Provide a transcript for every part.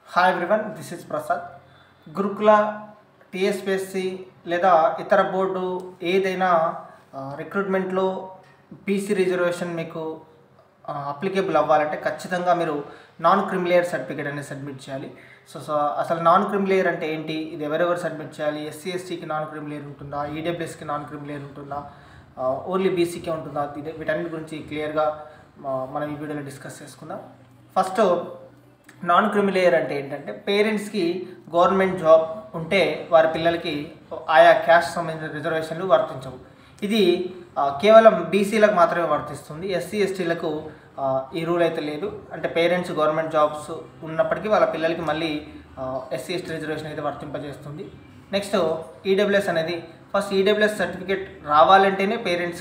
hi everyone this is Prasad Gurukula TSPSC లేదా ఇతర board ఏదైనా రిక్రూట్మెంట్లో పీసీ రిజర్వేషన్ మీకు అప్లికేబుల్ అవ్వాలంటే ఖచ్చితంగా మీరు నాన్ క్రిమిలేయర్ సర్టిఫికేట్ అనేది సబ్మిట్ చేయాలి సో సో అసలు నాన్ క్రిమిలేయర్ అంటే ఏంటి ఇది ఎవరెవరు సబ్మిట్ చేయాలి ఎస్సీ ఎస్టీకి నాన్ క్రిమిలేయర్ ఉంటుందా ఈడబ్ల్యూఎస్కి నాన్ క్రిమిలేయర్ ఉంటుందా ఓన్లీ బీసీకే ఉంటుందా ఇది వీటన్నిటి గురించి క్లియర్గా మనం ఈ వీడియోలో డిస్కస్ చేసుకుందాం ఫస్ట్ నాన్ క్రిమిలేయర్ అంటే ఏంటంటే పేరెంట్స్కి గవర్నమెంట్ జాబ్ ఉంటే వారి పిల్లలకి ఆయా క్యాస్ట్ సంబంధించిన రిజర్వేషన్లు వర్తించవు ఇది ఆ, కేవలం బీసీలకు మాత్రమే వర్తిస్తుంది ఎస్సీ ఎస్టీలకు ఈ రూల్ అయితే లేదు అంటే పేరెంట్స్ గవర్నమెంట్ జాబ్స్ ఉన్నప్పటికీ వాళ్ళ పిల్లలకి మళ్ళీ ఎస్సీ ఎస్టీ రిజర్వేషన్ అయితే వర్తింపజేస్తుంది నెక్స్ట్ ఈడబ్ల్యూఎస్ అనేది ఫస్ట్ ఈడబ్ల్యూఎస్ సర్టిఫికేట్ రావాలంటేనే పేరెంట్స్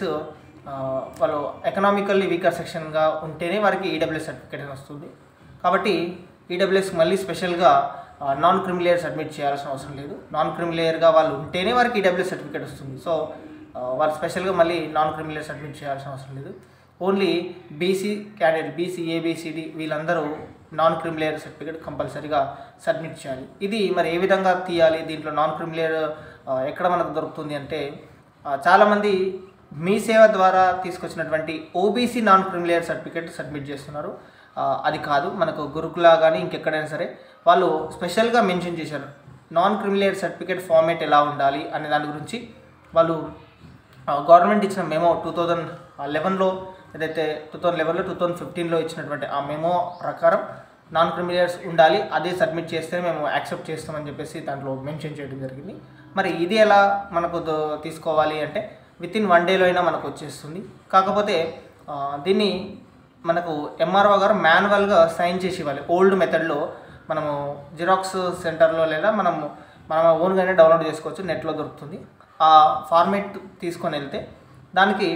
వాళ్ళు ఎకనామికల్లీ వీకర్ సెక్షన్గా ఉంటేనే వారికి ఈడబ్ల్యూఎస్ సర్టిఫికేట్ అని వస్తుంది కాబట్టి ఈడబ్ల్యూఎస్ మళ్ళీ స్పెషల్గా నాన్ క్రిమిలేయర్ సబ్మిట్ చేయాల్సిన అవసరం లేదు నాన్ క్రిమిలేయర్గా వాళ్ళు ఉంటేనే వారికి ఈడబ్ల్యూఎస్ సర్టిఫికేట్ వస్తుంది సో ఆ, వాళ్ళు స్పెషల్గా మళ్ళీ నాన్ క్రిమిలేయర్ సబ్మిట్ చేయాల్సిన అవసరం లేదు only BC candidate BC ABCD వీళ్ళందరూ నాన్ క్రిమిలేయర్ సర్టిఫికేట్ కంపల్సరీగా సబ్మిట్ చేయాలి ఇది మరి ఏ విధంగా తీయాలి దీంట్లో నాన్ క్రిమిలేయర్ ఎక్కడ మనకు దొరుకుతుంది అంటే ఆ, చాలామంది మీ సేవ ద్వారా తీసుకొచ్చినటువంటి OBC non creamy layer certificate submit చేస్తున్నారు ఆ, అది కాదు మనకు గురుకుల కానీ ఇంకెక్కడైనా సరే వాళ్ళు స్పెషల్గా మెన్షన్ చేశారు నాన్ క్రిమిలేయర్ సర్టిఫికేట్ ఫార్మేట్ ఎలా ఉండాలి అనే దాని గురించి వాళ్ళు గవర్నమెంట్ ఇచ్చిన మెమో టూ థౌజండ్ లెవెన్లో ఏదైతే టూ థౌజండ్ లెవెన్లో టూ థౌజండ్ ఫిఫ్టీన్లో ఇచ్చినటువంటి ఆ మెమో ప్రకారం నాన్ క్రిమిలేయర్స్ ఉండాలి అదే సబ్మిట్ చేస్తే మేము యాక్సెప్ట్ చేస్తామని చెప్పేసి దాంట్లో మెన్షన్ చేయడం జరిగింది మరి ఇది ఎలా మనకు దో- తీసుకోవాలి అంటే విత్ ఇన్ వన్ డేలో అయినా మనకు వచ్చేస్తుంది కాకపోతే ఆ, దీన్ని మనకు ఎంఆర్ఓ గారు మాన్యువల్గా సైన్ చేసి ఇవ్వాలి ఓల్డ్ మెథడ్లో మనము జిరాక్స్ సెంటర్లో లేదా మనము మనం ఓన్గానే డౌన్లోడ్ చేసుకోవచ్చు నెట్లో దొరుకుతుంది ఆ ఫార్మేట్ తీసుకొని వెళ్తే దానికి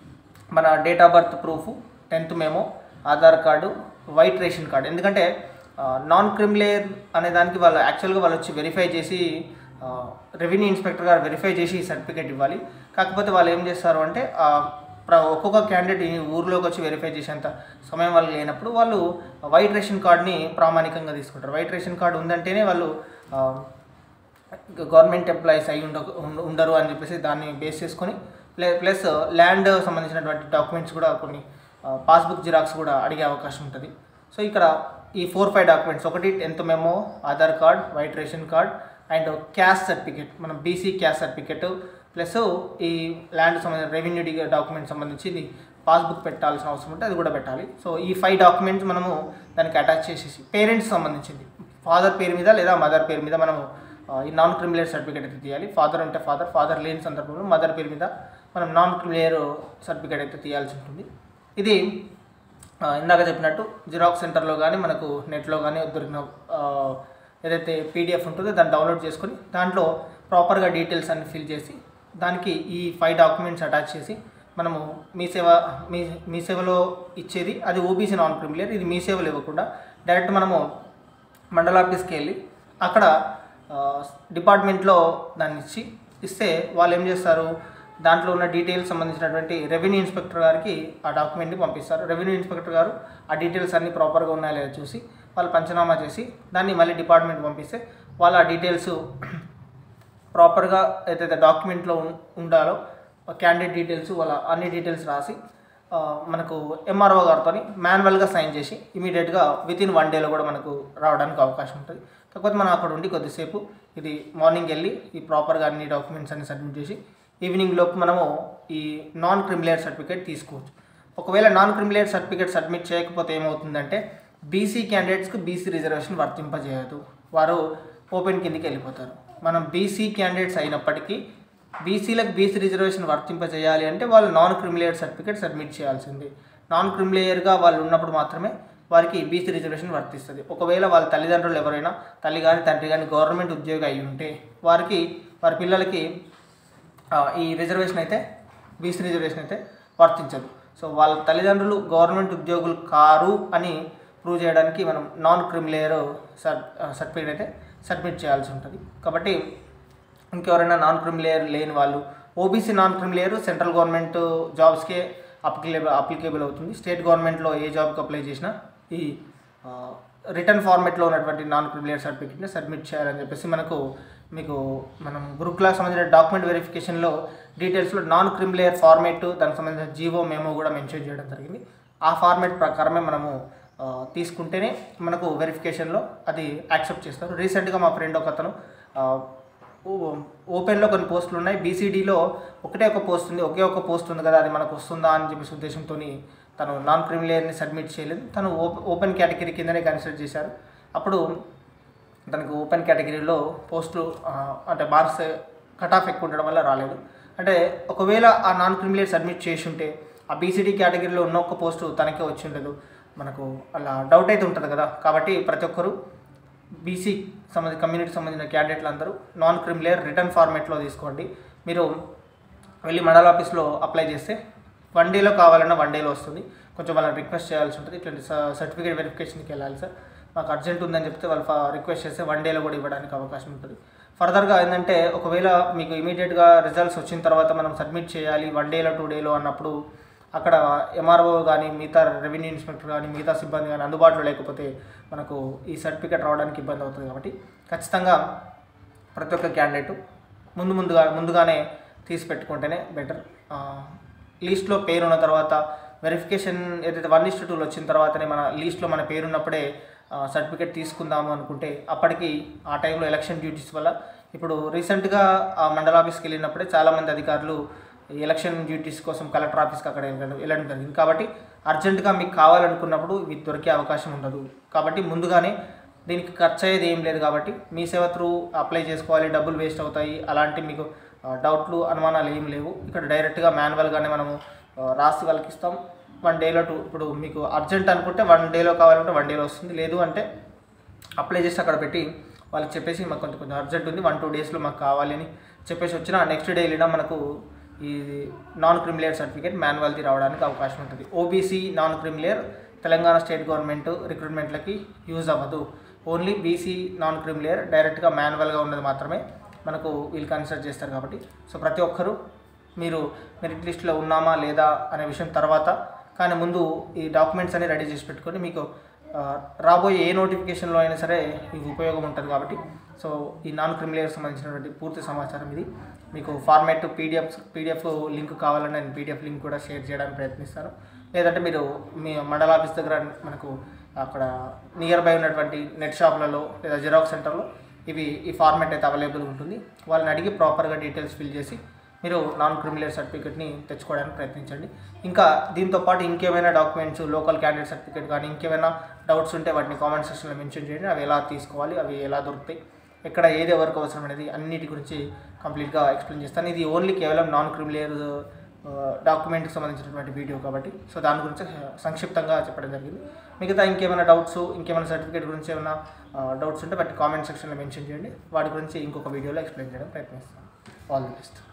మన date of birth proof tenth memo Aadhaar card white ration card ఎందుకంటే నాన్ క్రిమిలేయర్ అనే దానికి వాళ్ళు యాక్చువల్గా వాళ్ళు వచ్చి వెరిఫై చేసి రెవెన్యూ ఇన్స్పెక్టర్ గారు వెరిఫై చేసి ఈ సర్టిఫికేట్ ఇవ్వాలి కాకపోతే వాళ్ళు ఏం చేస్తారు అంటే ఆ, ప్ర- ఒక్కొక్క క్యాండిడేట్ ఈ ఊర్లోకి వచ్చి వెరిఫై చేసేంత సమయం వాళ్ళు లేనప్పుడు వాళ్ళు వైట్ రేషన్ కార్డ్ని ప్రామాణికంగా తీసుకుంటారు వైట్ రేషన్ కార్డు ఉందంటేనే వాళ్ళు ఆ, గవర్నమెంట్ ఎంప్లాయీస్ అయి ఉండ ఉండ- ఉండరు అని చెప్పేసి దాన్ని బేస్ చేసుకొని ప్లే ప్లస్ ల్యాండ్ సంబంధించినటువంటి డాక్యుమెంట్స్ కూడా కొన్ని పాస్బుక్ జిరాక్స్ కూడా అడిగే అవకాశం ఉంటుంది సో ఇక్కడ ఈ ఫోర్ ఫైవ్ డాక్యుమెంట్స్ ఒకటి tenth memo Aadhaar card white ration card and caste certificate మనం బీసీ క్యాస్ట్ సర్టిఫికేట్ ప్లస్ ఈ ల్యాండ్ సంబంధించిన రెవెన్యూ డాక్యుమెంట్ సంబంధించి ఇది పాస్బుక్ పెట్టాల్సిన అవసరం ఉంటే అది కూడా పెట్టాలి సో ఈ ఫైవ్ డాక్యుమెంట్స్ మనము దానికి అటాచ్ చేసేసి పేరెంట్స్ సంబంధించింది ఫాదర్ పేరు మీద లేదా మదర్ పేరు మీద మనము ఆ, ఈ నాన్ క్రిమిలేయర్ సర్టిఫికేట్ అయితే తీయాలి ఫాదర్ ఉంటే ఫాదర్ ఫాదర్ లేని సందర్భంలో మదర్ పేరు మీద మనం నాన్ క్రిమిలేయర్ సర్టిఫికేట్ అయితే తీయాల్సి ఉంటుంది ఇది ఆ, ఇందాక చెప్పినట్టు జిరాక్స్ సెంటర్లో కానీ మనకు నెట్లో కానీ దొరికిన ఆ, ఏదైతే పీడిఎఫ్ ఉంటుందో దాన్ని డౌన్లోడ్ చేసుకొని దాంట్లో ప్రాపర్గా డీటెయిల్స్ అన్ని ఫిల్ చేసి దానికి ఈ ఫైవ్ డాక్యుమెంట్స్ అటాచ్ చేసి మనము మీ సేవ మీ మీ సేవలో ఇచ్చేది అది ఓబీసీ నాన్ క్రిమిలేయర్ ఇది మీ సేవలో ఇవ్వకుండా డైరెక్ట్ మనము మండల ఆఫీస్కి వెళ్ళి అక్కడ ఆ, డిపార్ట్మెంట్లో దాన్ని ఇచ్చి ఇస్తే వాళ్ళు ఏం చేస్తారు దాంట్లో ఉన్న డీటెయిల్స్ సంబంధించినటువంటి రెవెన్యూ ఇన్స్పెక్టర్ గారికి ఆ డాక్యుమెంట్ని పంపిస్తారు రెవెన్యూ ఇన్స్పెక్టర్ గారు ఆ డీటెయిల్స్ అన్నీ ప్రాపర్గా ఉన్నాయో లేదో చూసి వాళ్ళు పంచనామా చేసి దాన్ని మళ్ళీ డిపార్ట్మెంట్ పంపిస్తే వాళ్ళు ఆ డీటెయిల్స్ ప్రాపర్గా ఏదైతే డాక్యుమెంట్లో ఉం- ఉండాలో క్యాండిడేట్ డీటెయిల్స్ వాళ్ళ అన్ని డీటెయిల్స్ రాసి ఆ, మనకు ఎంఆర్ఓ గారితో మాన్యువల్గా సైన్ చేసి ఇమీడియట్గా విత్ ఇన్ వన్ డేలో కూడా మనకు రావడానికి అవకాశం ఉంటుంది కాకపోతే మనం అక్కడ ఉండి కొద్దిసేపు ఇది మార్నింగ్ వెళ్ళి ఈ ప్రాపర్గా అన్ని డాక్యుమెంట్స్ అన్ని సబ్మిట్ చేసి ఈవినింగ్ లోపు మనము ఈ నాన్ క్రిమిలేయర్ సర్టిఫికేట్ తీసుకోవచ్చు ఒకవేళ నాన్ క్రిమిలేయర్ సర్టిఫికేట్ సబ్మిట్ చేయకపోతే ఏమవుతుందంటే బీసీ క్యాండిడేట్స్కి బీసీ రిజర్వేషన్ వర్తింపజేయదు వారు ఓపెన్ కిందికి వెళ్ళిపోతారు మనం బీసీ క్యాండిడేట్స్ అయినప్పటికీ బీసీలకు బీసీ రిజర్వేషన్ వర్తింపజేయాలి అంటే వాళ్ళు నాన్ క్రిమిలేయర్ సర్టిఫికేట్ సబ్మిట్ చేయాల్సింది నాన్ క్రిమిలేయర్గా వాళ్ళు ఉన్నప్పుడు మాత్రమే వారికి బీసీ రిజర్వేషన్ వర్తిస్తుంది ఒకవేళ వాళ్ళ తల్లిదండ్రులు ఎవరైనా తల్లి కానీ తండ్రి కానీ గవర్నమెంట్ ఉద్యోగి అయి ఉంటే వారికి వారి పిల్లలకి ఆ, ఈ రిజర్వేషన్ అయితే బీసీ రిజర్వేషన్ అయితే వర్తించదు సో వాళ్ళ తల్లిదండ్రులు గవర్నమెంట్ ఉద్యోగులు కారు అని ప్రూవ్ చేయడానికి మనం నాన్ క్రిమిలేయర్ సర్ సర్టిఫికేట్ అయితే సబ్మిట్ చేయాల్సి ఉంటుంది కాబట్టి ఇంకెవరైనా నాన్ క్రిమిలేయర్ లేని వాళ్ళు OBC non creamy layer central government జాబ్స్కే అప్లికేబుల్ అప్లికేబుల్ అవుతుంది స్టేట్ గవర్నమెంట్లో ఏ జాబ్కి అప్లై చేసినా ఈ రిటర్న్ ఫార్మేట్లో ఉన్నటువంటి నాన్ క్రిమిలేయర్ సర్టిఫికేట్ని సబ్మిట్ చేయాలని చెప్పేసి మనకు మీకు మనం గ్రూప్లకు సంబంధించిన డాక్యుమెంట్ వెరిఫికేషన్లో డీటెయిల్స్లో నాన్ క్రిమిలేయర్ ఫార్మేట్ దానికి సంబంధించిన జీవో మేమో కూడా మెన్షన్ చేయడం జరిగింది ఆ ఫార్మేట్ ప్రకారమే మనము ఆ, తీసుకుంటేనే మనకు వెరిఫికేషన్లో అది యాక్సెప్ట్ చేస్తారు రీసెంట్గా మా ఫ్రెండ్ ఒక అతను ఆ, ఓ- ఓపెన్లో కొన్ని పోస్టులు ఉన్నాయి బీసీడీలో ఒకటే ఒక పోస్ట్ ఉంది ఒకే ఒక పోస్ట్ ఉంది కదా అది మనకు వస్తుందా అని చెప్పేసి ఉద్దేశంతో తను నాన్ క్రిమిలేయర్ని సబ్మిట్ చేయలేదు తను ఓపెన్ ఓపెన్ కేటగిరీ కిందనే కన్సిడర్ చేశారు అప్పుడు తనకు ఓపెన్ కేటగిరీలో పోస్టులు ఆ, అంటే మార్క్స్ కట్ ఆఫ్ ఎక్కువ ఉండడం వల్ల రాలేదు అంటే ఒకవేళ ఆ నాన్ క్రిమిలేయర్ సబ్మిట్ చేసి ఉంటే ఆ బీసీడీ కేటగిరీలో ఉన్న ఒక్క పోస్టు తనకే వచ్చి ఉండదు మనకు అలా డౌట్ అయితే ఉంటుంది కదా కాబట్టి ప్రతి ఒక్కరు బీసీ సంబంధి కమ్యూనిటీ సంబంధించిన క్యాండిడేట్లు అందరూ నాన్ క్రిమిలేయర్ రిటర్న్ ఫార్మేట్లో తీసుకోండి మీరు వెళ్ళి మండల ఆఫీస్లో అప్లై చేస్తే వన్ డేలో కావాలన్నా వన్ డేలో వస్తుంది కొంచెం వాళ్ళని రిక్వెస్ట్ చేయాల్సి ఉంటుంది ఇట్లాంటి సర్టిఫికేట్ వెరిఫికేషన్కి వెళ్ళాలి సార్ మాకు అర్జెంట్ ఉందని చెప్తే వాళ్ళు రిక్వెస్ట్ చేస్తే వన్ డేలో కూడా ఇవ్వడానికి అవకాశం ఉంటుంది ఫర్దర్గా ఏంటంటే ఒకవేళ మీకు ఇమీడియట్గా రిజల్ట్స్ వచ్చిన తర్వాత మనం సబ్మిట్ చేయాలి వన్ డేలో టూ డేలో అన్నప్పుడు అక్కడ ఎంఆర్ఓ కానీ మిగతా రెవెన్యూ ఇన్స్పెక్టర్ కానీ మిగతా సిబ్బంది కానీ అందుబాటులో లేకపోతే మనకు ఈ సర్టిఫికేట్ రావడానికి ఇబ్బంది అవుతుంది కాబట్టి ఖచ్చితంగా ప్రతి ఒక్క క్యాండిడేట్ ముందు ముందుగా ముందుగానే తీసి పెట్టుకుంటేనే బెటర్ లీస్ట్లో పేరు ఉన్న తర్వాత వెరిఫికేషన్ ఏదైతే వన్ ఇస్ట్ టూలో వచ్చిన తర్వాతనే మన లీస్ట్లో మన పేరు ఉన్నప్పుడే సర్టిఫికేట్ తీసుకుందాము అనుకుంటే అప్పటికి ఆ టైంలో ఎలక్షన్ డ్యూటీస్ వల్ల ఇప్పుడు రీసెంట్గా ఆ మండల ఆఫీస్కి వెళ్ళినప్పుడే చాలామంది అధికారులు ఎలక్షన్ డ్యూటీస్ కోసం కలెక్టర్ ఆఫీస్కి అక్కడ వెళ్ళడం వెళ్ళడం జరిగింది కాబట్టి అర్జెంటుగా మీకు కావాలనుకున్నప్పుడు మీకు దొరికే అవకాశం ఉండదు కాబట్టి ముందుగానే దీనికి ఖర్చు అయ్యేది ఏం లేదు కాబట్టి మీ సేవ త్రూ అప్లై చేసుకోవాలి డబ్బులు వేస్ట్ అవుతాయి అలాంటి మీకు ఆ, డౌట్లు అనుమానాలు ఏం లేవు ఇక్కడ డైరెక్ట్గా మాన్యువల్గానే మనము ఆ, రాసి వాళ్ళకి ఇస్తాం వన్ డేలో టూ ఇప్పుడు మీకు అర్జెంట్ అనుకుంటే వన్ డేలో కావాలంటే వన్ డేలో వస్తుంది లేదు అంటే అప్లై చేసి అక్కడ పెట్టి వాళ్ళకి చెప్పేసి మాకు కొంచెం కొంచెం అర్జెంట్ ఉంది వన్ టూ డేస్లో మాకు కావాలి అని చెప్పేసి వచ్చిన నెక్స్ట్ డే వెళ్ళినా మనకు ఈ నాన్ క్రిమిలేయర్ సర్టిఫికేట్ మాన్యువల్ది రావడానికి అవకాశం ఉంటుంది OBC non creamy layer Telangana state government రిక్రూట్మెంట్లకి యూజ్ అవ్వదు ఓన్లీ బీసీ నాన్ క్రిమిలేయర్ డైరెక్ట్గా మాన్యువల్గా ఉన్నది మాత్రమే మనకు వీళ్ళు కన్సిడర్ చేస్తారు కాబట్టి సో ప్రతి ఒక్కరూ మీరు మెరిట్ లిస్ట్లో ఉన్నామా లేదా అనే విషయం తర్వాత కానీ ముందు ఈ డాక్యుమెంట్స్ అన్ని రెడీ చేసి పెట్టుకొని మీకు ఆ, రాబోయే ఏ నోటిఫికేషన్లో అయినా సరే ఇది ఉపయోగం ఉంటుంది కాబట్టి సో ఈ నాన్ క్రిమిలేయర్ సంబంధించినటువంటి పూర్తి సమాచారం ఇది మీకు ఫార్మాట్ పీడిఎఫ్ పీడిఎఫ్ లింక్ కావాలని నేను పీడిఎఫ్ లింక్ కూడా షేర్ చేయడానికి ప్రయత్నిస్తాను లేదంటే మీరు మీ మండల ఆఫీస్ దగ్గర మనకు అక్కడ నియర్ బై ఉన్నటువంటి నెట్ షాప్లలో లేదా జిరాక్స్ సెంటర్లో ఇవి ఈ ఫార్మాట్ అయితే అవైలబుల్ ఉంటుంది వాళ్ళని అడిగి ప్రాపర్గా డీటెయిల్స్ ఫిల్ చేసి మీరు నాన్ క్రిమిలేయర్ సర్టిఫికేట్ని తెచ్చుకోవడానికి ప్రయత్నించండి ఇంకా దీంతో పాటు ఇంకేమైనా డాక్యుమెంట్స్ లోకల్ క్యాండిడేట్ సర్టిఫికేట్ కానీ ఇంకేమైనా డౌట్స్ ఉంటే వాటిని కామెంట్ సెక్షన్లో మెన్షన్ చేయండి అవి ఎలా తీసుకోవాలి అవి ఎలా దొరుకుతాయి ఎక్కడ ఏది ఎవరికి అవసరం అనేది అన్నిటి గురించి కంప్లీట్గా ఎక్స్ప్లెయిన్ చేస్తాను ఇది ఓన్లీ కేవలం నాన్ క్రిమిలేయర్ డాక్యుమెంట్కి సంబంధించినటువంటి వీడియో కాబట్టి సో దాని గురించి సంక్షిప్తంగా చెప్పడం జరిగింది మిగతా ఇంకేమైనా డౌట్స్ ఇంకేమైనా సర్టిఫికేట్ గురించి ఏమైనా డౌట్స్ ఉంటే వాటి కామెంట్ సెక్షన్లో మెన్షన్ చేయండి వాటి గురించి ఇంకొక వీడియోలో ఎక్స్ప్లెయిన్ చేయడం ప్రయత్నిస్తాను ఆల్ ది బెస్ట్